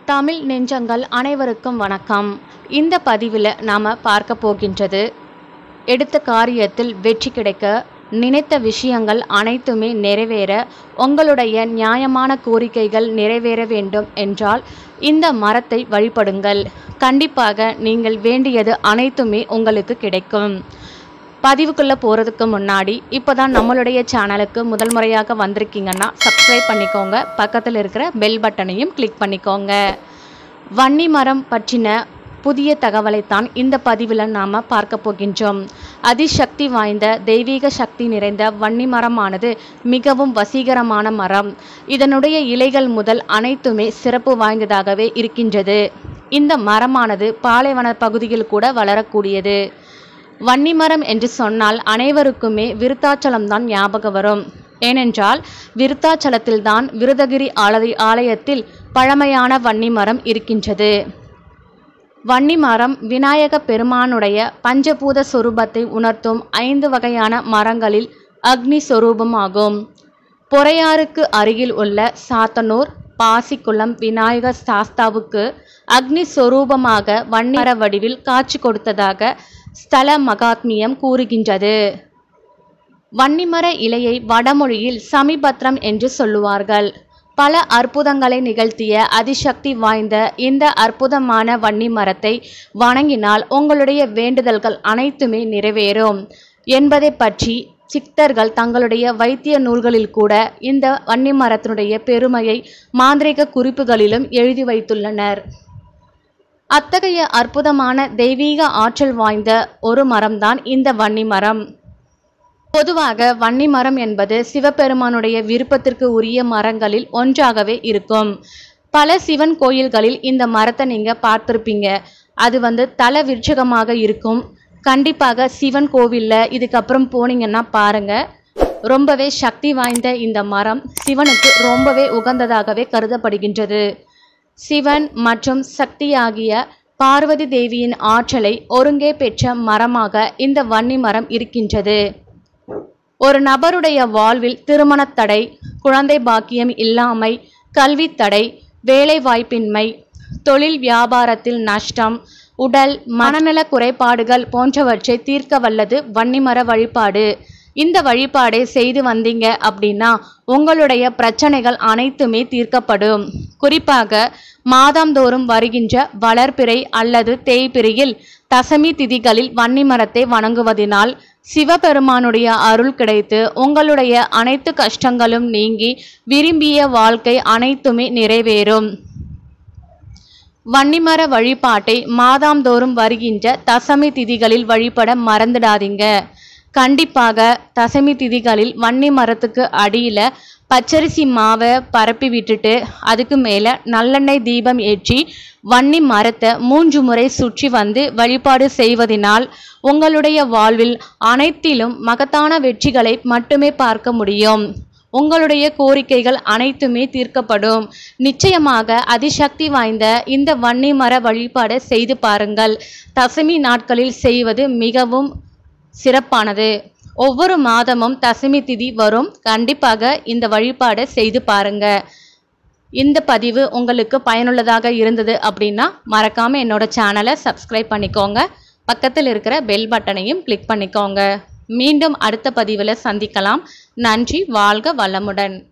தமிழ் நெஞ்சங்கள் அனைவருக்கும் வணக்கம் இந்த பதிவில் நாம் பார்க்க போகின்றது எடுத்த காரியத்தில் வெற்றி கிடைக்க நினைத்த விஷயங்கள் அனைத்துமே நிறைவேற உங்களுடைய நியாயமான கோரிக்கைகள் நிறைவேற வேண்டும் என்றால் இந்த மரத்தை வழிபடுங்கள் கண்டிப்பாக நீங்கள் வேண்டியது அனைத்துமே உங்களுக்கு கிடைக்கும் பதிவுக்குள்ளே போகிறதுக்கு முன்னாடி இப்போ தான் நம்மளுடைய சேனலுக்கு முதல் முறையாக வந்திருக்கீங்கன்னா சப்ஸ்கிரைப் பண்ணிக்கோங்க பக்கத்தில் இருக்கிற பெல் பட்டனையும் கிளிக் பண்ணிக்கோங்க வன்னி மரம் பற்றின புதிய தகவலைத்தான் இந்த பதிவில் நாம் பார்க்க போகின்றோம் அதிசக்தி வாய்ந்த தெய்வீக சக்தி நிறைந்த வன்னி மரமானது மிகவும் வசீகரமான மரம் இதனுடைய இலைகள் முதல் அனைத்துமே சிறப்பு வாய்ந்ததாகவே இருக்கின்றது இந்த மரமானது பாலைவன பகுதியில் கூட வளரக்கூடியது வன்னிமரம் என்று சொன்னால் அனைவருக்குமே விருத்தாச்சலம் தான் ஞாபகம் வரும் ஏனென்றால் விருத்தாச்சலத்தில்தான் விருதகிரி ஆலய ஆலயத்தில் பழமையான வன்னிமரம் இருக்கின்றது வன்னிமரம் விநாயக பெருமானுடைய பஞ்சபூத சொரூபத்தை உணர்த்தும் ஐந்து வகையான மரங்களில் அக்னி சொரூபமாகும் பொறையாறுக்கு அருகில் உள்ள சாத்தனூர் பாசிக்குளம் விநாயகர் சாஸ்தாவுக்கு அக்னி சொரூபமாக வன்னிமர வடிவில் காட்சி கொடுத்ததாக ஸ்தல மகாத்மியம் கூறுகின்றது வன்னிமர இலையை வடமொழியில் சமிபத்ரம் என்று சொல்லுவார்கள் பல அற்புதங்களை நிகழ்த்திய அதிசக்தி வாய்ந்த இந்த அற்புதமான வன்னி மரத்தை வணங்கினால் உங்களுடைய வேண்டுதல்கள் அனைத்துமே நிறைவேறும் என்பதை பற்றி சித்தர்கள் தங்களுடைய வைத்திய நூல்களில் கூட இந்த வன்னி மரத்தினுடைய பெருமையை மாந்திரிக குறிப்புகளிலும் எழுதி வைத்துள்ளனர் அத்தகைய அற்புதமான தெய்வீக ஆற்றல் வாய்ந்த ஒரு மரம்தான் இந்த வன்னி மரம் பொதுவாக வன்னி மரம் என்பது சிவபெருமானுடைய விருப்பத்திற்கு உரிய மரங்களில் ஒன்றாகவே இருக்கும் பல சிவன் கோயில்களில் இந்த மரத்தை நீங்க பார்த்திருப்பீங்க அது வந்து தல விருட்சகமாக இருக்கும் கண்டிப்பாக சிவன் கோவில்ல இதுக்கப்புறம் போனீங்கன்னா பாருங்க ரொம்பவே சக்தி வாய்ந்த இந்த மரம் சிவனுக்கு ரொம்பவே உகந்ததாகவே கருதப்படுகின்றது சிவன் மற்றும் சக்தியாகிய பார்வதி தேவியின் ஆற்றலை ஒருங்கே பெற்ற மரமாக இந்த வன்னி மரம் இருக்கின்றது ஒரு நபருடைய வாழ்வில் திருமணத் தடை குழந்தை பாக்கியம் இல்லாமை கல்வித் தடை வேலை வாய்ப்பின்மை தொழில் வியாபாரத்தில் நஷ்டம் உடல் மனநல குறைபாடுகள் போன்றவற்றை தீர்க்க வல்லது வன்னிமர வழிபாடு இந்த வழிபாடை செய்து வந்தீங்க அப்படின்னா உங்களுடைய பிரச்சனைகள் அனைத்துமே தீர்க்கப்படும் குறிப்பாக மாதந்தோறும் வருகின்ற வளர்பிறை அல்லது தேய்பிறையில் தசமி திதிகளில் வன்னி மரத்தை வணங்குவதினால் சிவபெருமானுடைய அருள் கிடைத்து உங்களுடைய அனைத்து கஷ்டங்களும் நீங்கி விரும்பிய வாழ்க்கை அனைத்துமே நிறைவேறும் வன்னிமர வழிபாட்டை மாதாந்தோறும் வருகின்ற தசமி திதிகளில் வழிபட மறந்துடாதீங்க கண்டிப்பாக தசமி திதிகளில் வன்னி மரத்துக்கு அடியில் பச்சரிசி மாவை பரப்பி விட்டுட்டு அதுக்கு மேலே நல்லெண்ணெய் தீபம் ஏற்றி வன்னி மரத்தை மூன்று முறை சுற்றி வந்து வழிபாடு செய்வதனால் உங்களுடைய வாழ்வில் அனைத்திலும் மகத்தான வெற்றிகளை மட்டுமே பார்க்க முடியும் உங்களுடைய கோரிக்கைகள் அனைத்துமே தீர்க்கப்படும் நிச்சயமாக அதிசக்தி வாய்ந்த இந்த வன்னி மர வழிபாடை செய்து பாருங்கள் தசமி நாட்களில் செய்வது மிகவும் சிறப்பானது ஒவ்வொரு மாதமும் தசமி திதி வரும் கண்டிப்பாக இந்த வழிபாடை செய்து பாருங்க இந்த பதிவு உங்களுக்கு பயனுள்ளதாக இருந்தது அப்படின்னா மறக்காம என்னோட சேனலை சப்ஸ்கிரைப் பண்ணிக்கோங்க பக்கத்தில் இருக்கிற பெல் பட்டனையும் கிளிக் பண்ணிக்கோங்க மீண்டும் அடுத்த பதிவில் சந்திக்கலாம் நன்றி வாழ்க வளமுடன்